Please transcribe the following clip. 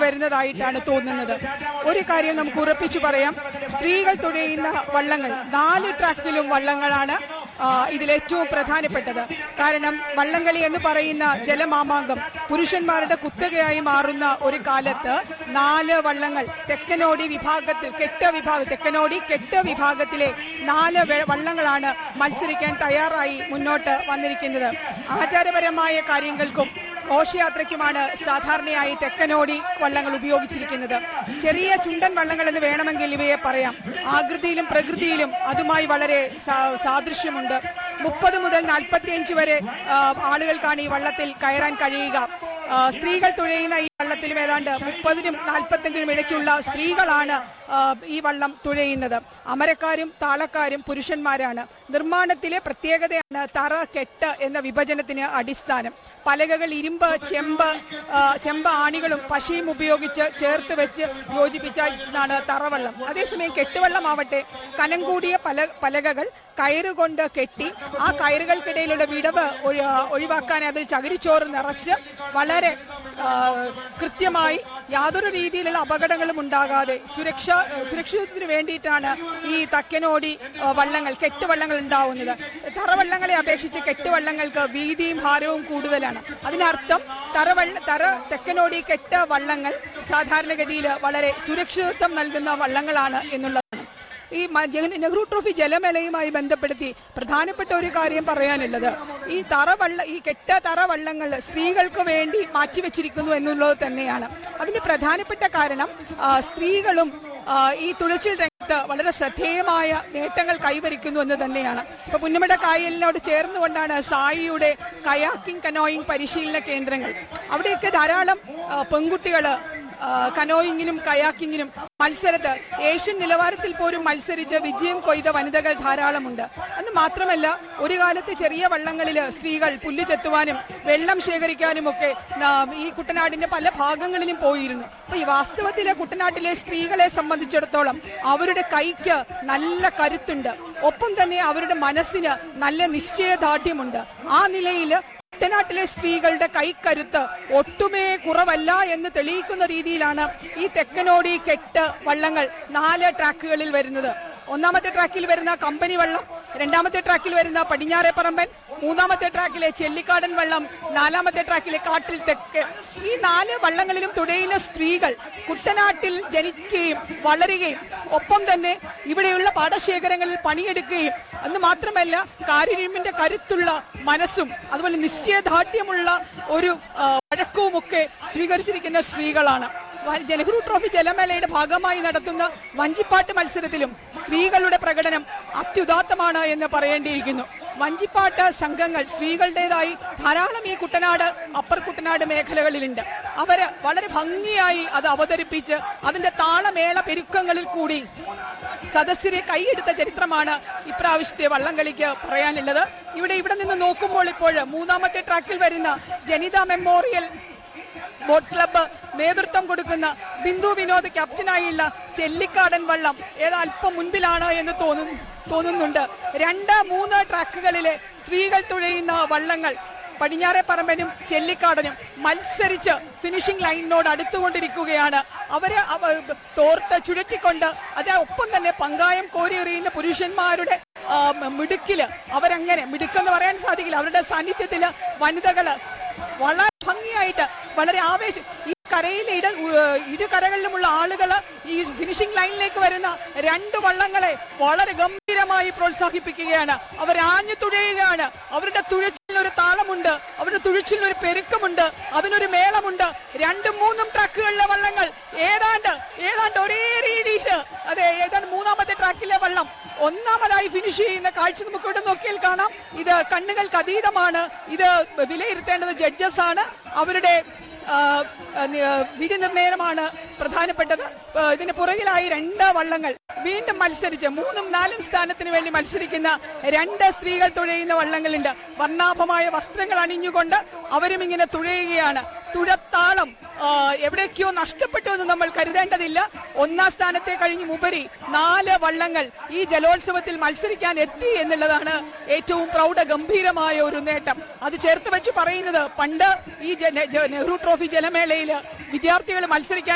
വരുന്നതായിട്ടാണ് തോന്നുന്നത് ഒരു കാര്യം നമുക്ക് ഉറപ്പിച്ചു പറയാം സ്ത്രീകൾ തുഴയുന്ന വള്ളങ്ങൾ നാല് ട്രാക്കിലും വള്ളങ്ങളാണ് ആ, ഇതിലേറ്റവും പ്രധാനപ്പെട്ടത് കാരണം വള്ളംകളി എന്ന് പറയുന്ന ജലമാമാങ്കം പുരുഷന്മാരുടെ കുത്തകയായി മാറുന്ന ഒരു കാലത്ത് നാല് വള്ളങ്ങൾ തെക്കനോടി വിഭാഗത്തിൽ കെട്ട് വിഭാഗം തെക്കനോടി കെട്ട് വിഭാഗത്തിലെ നാല് വെ- വള്ളങ്ങളാണ് മത്സരിക്കാൻ തയ്യാറായി മുന്നോട്ട് വന്നിരിക്കുന്നത് ആചാരപരമായ കാര്യങ്ങൾക്കും ഘോഷയാത്രയ്ക്കുമാണ് സാധാരണയായി തെക്കനോടി വള്ളങ്ങൾ ഉപയോഗിച്ചിരിക്കുന്നത് ചെറിയ ചുണ്ടൻ വള്ളങ്ങൾ എന്ന് വേണമെങ്കിൽ ഇവയെ പറയാം ആകൃതിയിലും പ്രകൃതിയിലും അതുമായി വളരെ സാ- സാദൃശ്യമുണ്ട് മുപ്പത് മുതൽ നാൽപ്പത്തിയഞ്ച് വരെ ആ, ആളുകൾക്കാണ് ഈ വള്ളത്തിൽ കയറാൻ കഴിയുക ആ, സ്ത്രീകൾ തുഴയുന്ന ഈ വള്ളത്തിലും ഏതാണ്ട് മുപ്പതിനും നാൽപ്പത്തഞ്ചിനും ഇടയ്ക്കുള്ള സ്ത്രീകളാണ് ആ, ഈ വള്ളം തുഴയുന്നത് അമരക്കാരും താളക്കാരും പുരുഷന്മാരാണ് നിർമ്മാണത്തിലെ പ്രത്യേകതയാണ് തറ കെട്ട് എന്ന വിഭജനത്തിന് അടിസ്ഥാനം പലകകൾ ഇരുമ്പ് ചെമ്പ് ആ, ചെമ്പ് ആണികളും പശയും ഉപയോഗിച്ച് ചേർത്ത് വെച്ച് യോജിപ്പിച്ചാണ് തറവള്ളം അതേസമയം കെട്ടുവള്ളമാവട്ടെ കനം കൂടിയ പല പലകകൾ കയറുകൊണ്ട് കെട്ടി ആ കയറുകൾക്കിടയിലുള്ള വിടവ് ഒഴി- ഒഴിവാക്കാൻ അതിൽ ചകിരിച്ചോറ് നിറച്ച് വളരെ ആ, കൃത്യമായി യാതൊരു രീതിയിലുള്ള അപകടങ്ങളും ഉണ്ടാകാതെ സുരക്ഷ സുരക്ഷിതത്വത്തിന് വേണ്ടിയിട്ടാണ് ഈ തക്കനോടി ആ, വള്ളങ്ങൾ കെട്ടുവള്ളങ്ങൾ ഉണ്ടാവുന്നത് തറവള്ളങ്ങളെ അപേക്ഷിച്ച് കെട്ടുവള്ളങ്ങൾക്ക് വീതിയും ഭാരവും കൂടുതലാണ് അതിനർത്ഥം തറവള്ള തറ തെക്കനോടി കെട്ട വള്ളങ്ങൾ സാധാരണഗതിയിൽ വളരെ സുരക്ഷിതത്വം നൽകുന്ന വള്ളങ്ങളാണ് എന്നുള്ളതാണ് ഈ മ- ജന- നെഹ്റു ട്രോഫി ജലമേളയുമായി ബന്ധപ്പെടുത്തി പ്രധാനപ്പെട്ട ഒരു കാര്യം പറയാനുള്ളത് ഈ തറവള്ള ഈ കെട്ട തറവള്ളങ്ങൾ സ്ത്രീകൾക്ക് വേണ്ടി മാറ്റിവെച്ചിരിക്കുന്നു എന്നുള്ളത് തന്നെയാണ് അതിന് പ്രധാനപ്പെട്ട കാരണം ആ, സ്ത്രീകളും ആ, ഈ തുഴച്ചിൽ രംഗത്ത് വളരെ ശ്രദ്ധേയമായ നേട്ടങ്ങൾ കൈവരിക്കുന്നു എന്ന് തന്നെയാണ് ഇപ്പൊ പുന്നമട കായലിനോട് ചേർന്നുകൊണ്ടാണ് സായിയുടെ കയാക്കിംഗ് കനോയിങ് പരിശീലന കേന്ദ്രങ്ങൾ അവിടെയൊക്കെ ധാരാളം പെൺകുട്ടികൾ കനോയിങ്ങിനും കയാക്കിങ്ങിനും മത്സരത്ത് ഏഷ്യൻ നിലവാരത്തിൽ പോലും മത്സരിച്ച് വിജയം കൊയ്ത വനിതകൾ ധാരാളമുണ്ട് എന്ന് മാത്രമല്ല ഒരു കാലത്ത് ചെറിയ വള്ളങ്ങളിൽ സ്ത്രീകൾ പുല്ല് ചെത്തുവാനും വെള്ളം ശേഖരിക്കാനും ഒക്കെ ആ, ഈ കുട്ടനാടിന്റെ പല ഭാഗങ്ങളിലും പോയിരുന്നു അപ്പൊ ഈ വാസ്തവത്തിലെ കുട്ടനാട്ടിലെ സ്ത്രീകളെ സംബന്ധിച്ചിടത്തോളം അവരുടെ കൈക്ക് നല്ല കരുത്തുണ്ട് ഒപ്പം തന്നെ അവരുടെ മനസ്സിന് നല്ല നിശ്ചയദാർഢ്യമുണ്ട് ആ നിലയിൽ കുട്ടനാട്ടിലെ സ്ത്രീകളുടെ കൈക്കരുത്ത് ഒട്ടുമേ കുറവല്ല എന്ന് തെളിയിക്കുന്ന രീതിയിലാണ് ഈ തെക്കനോടി കെട്ട് വള്ളങ്ങൾ നാല് ട്രാക്കുകളിൽ വരുന്നത് ഒന്നാമത്തെ ട്രാക്കിൽ വരുന്ന കമ്പനി വള്ളം രണ്ടാമത്തെ ട്രാക്കിൽ വരുന്ന പടിഞ്ഞാറേപ്പറമ്പൻ മൂന്നാമത്തെ ട്രാക്കിലെ ചെല്ലിക്കാടൻ വള്ളം നാലാമത്തെ ട്രാക്കിലെ കാട്ടിൽ തെക്ക് ഈ നാല് വള്ളങ്ങളിലും തുഴയുന്ന സ്ത്രീകൾ കുട്ടനാട്ടിൽ ജനിക്കുകയും വളരുകയും ഒപ്പം തന്നെ ഇവിടെയുള്ള പാടശേഖരങ്ങളിൽ പണിയെടുക്കുകയും എന്ന് മാത്രമല്ല കാരിരുമ്പിന്റെ കരുത്തുള്ള മനസ്സും അതുപോലെ നിശ്ചയദാർഢ്യമുള്ള ഒരു ആ, വഴക്കവുമൊക്കെ സ്വീകരിച്ചിരിക്കുന്ന സ്ത്രീകളാണ് വ- നെഹ്റു ട്രോഫി ജലമേളയുടെ ഭാഗമായി നടത്തുന്ന വഞ്ചിപ്പാട്ട് മത്സരത്തിലും സ്ത്രീകളുടെ പ്രകടനം അത്യുദാത്തമാണ് എന്ന് പറയേണ്ടിയിരിക്കുന്നു വഞ്ചിപ്പാട്ട് സംഘങ്ങൾ സ്ത്രീകളുടേതായി ധാരാളം ഈ കുട്ടനാട് അപ്പർ കുട്ടനാട് മേഖലകളിലുണ്ട് അവര് വളരെ ഭംഗിയായി അത് അവതരിപ്പിച്ച് അതിന്റെ താളമേള പെരുക്കങ്ങളിൽ കൂടി സദസ്സിനെ കൈയെടുത്ത ചരിത്രമാണ് ഇപ്രാവശ്യത്തെ വള്ളംകളിക്ക് പറയാനുള്ളത് ഇവിടെ ഇവിടെ നിന്ന് നോക്കുമ്പോൾ ഇപ്പോൾ മൂന്നാമത്തെ ട്രാക്കിൽ വരുന്ന ജനിത മെമ്മോറിയൽ ബോട്ട് ക്ലബ്ബ് നേതൃത്വം കൊടുക്കുന്ന ബിന്ദു വിനോദ് ക്യാപ്റ്റനായുള്ള ചെല്ലിക്കാടൻ വള്ളം ഏത് അല്പം മുൻപിലാണ് എന്ന് തോന്നുന്നു തോന്നുന്നുണ്ട് രണ്ട് മൂന്ന് ട്രാക്കുകളിലെ സ്ത്രീകൾ തുഴയുന്ന വള്ളങ്ങൾ പടിഞ്ഞാറേപ്പറമ്പനും ചെല്ലിക്കാടനും മത്സരിച്ച് ഫിനിഷിംഗ് ലൈനിനോട് അടുത്തുകൊണ്ടിരിക്കുകയാണ് അവര് അവ- തോർത്ത് ചുഴറ്റിക്കൊണ്ട് അത് ഒപ്പം തന്നെ പങ്കായം കോരി എറിയുന്ന പുരുഷന്മാരുടെ ആ, മിടുക്കില് അവരങ്ങനെ മിടുക്കെന്ന് പറയാൻ സാധിക്കില്ല അവരുടെ സാന്നിധ്യത്തില് വനിതകള് വളരെ ഭംഗിയായിട്ട് വളരെ ആവേശം ഈ കരയിലെ ഇട ഉ- ഇരു കരകളിലുമുള്ള ആളുകൾ ഈ ഫിനിഷിംഗ് ലൈനിലേക്ക് വരുന്ന രണ്ട് വള്ളങ്ങളെ വളരെ ഗംഭീരമായി പ്രോത്സാഹിപ്പിക്കുകയാണ് അവർ ആഞ്ഞു തുഴയുകയാണ് അവരുടെ തുഴച്ചിലിന് ഒരു താളമുണ്ട് അവരുടെ തുഴച്ചിലിന് ഒരു പെരുക്കമുണ്ട് അതിനൊരു മേളമുണ്ട് രണ്ടും മൂന്നും ട്രക്കുകളിലെ വള്ളങ്ങൾ ഏതാണ്ട് ഏതാണ്ട് ഒരേ രീതിയിൽ അതെ ഏതാണ്ട് മൂന്നാമത്തെ ട്രാക്കിലെ വള്ളം ഒന്നാമതായി ഫിനിഷ് ചെയ്യുന്ന കാഴ്ച നമുക്ക് ഇവിടെ നോക്കിയാൽ കാണാം ഇത് കണ്ണുകൾക്ക് അതീതമാണ് ഇത് വിലയിരുത്തേണ്ടത് ജഡ്ജസ് ആണ് അവരുടെ ആ, ആ, നി- ആ, വിധി നിർണയമാണ് പ്രധാനപ്പെട്ടത് ആ, ഇതിന് പുറകിലായി രണ്ട് വള്ളങ്ങൾ വീണ്ടും മത്സരിച്ച് മൂന്നും നാലും സ്ഥാനത്തിന് വേണ്ടി മത്സരിക്കുന്ന രണ്ട് സ്ത്രീകൾ തുഴയുന്ന വള്ളങ്ങളുണ്ട് വർണ്ണാഭമായ വസ്ത്രങ്ങൾ അണിഞ്ഞുകൊണ്ട് അവരും ഇങ്ങനെ തുഴയുകയാണ് തുഴത്താളം ആ, എവിടേക്കോ നഷ്ടപ്പെട്ടു എന്ന് നമ്മൾ കരുതേണ്ടതില്ല ഒന്നാം സ്ഥാനത്തെ കഴിഞ്ഞും ഉപരി നാല് വള്ളങ്ങൾ ഈ ജലോത്സവത്തിൽ മത്സരിക്കാൻ എത്തി എന്നുള്ളതാണ് ഏറ്റവും പ്രൗഢ ഗംഭീരമായ ഒരു നേട്ടം അത് ചേർത്ത് വെച്ച് പറയുന്നത് പണ്ട് ഈ ജന- ജ- നെഹ്റു ട്രോഫി ജലമേളയിൽ വിദ്യാർത്ഥികൾ മത്സരിക്കാൻ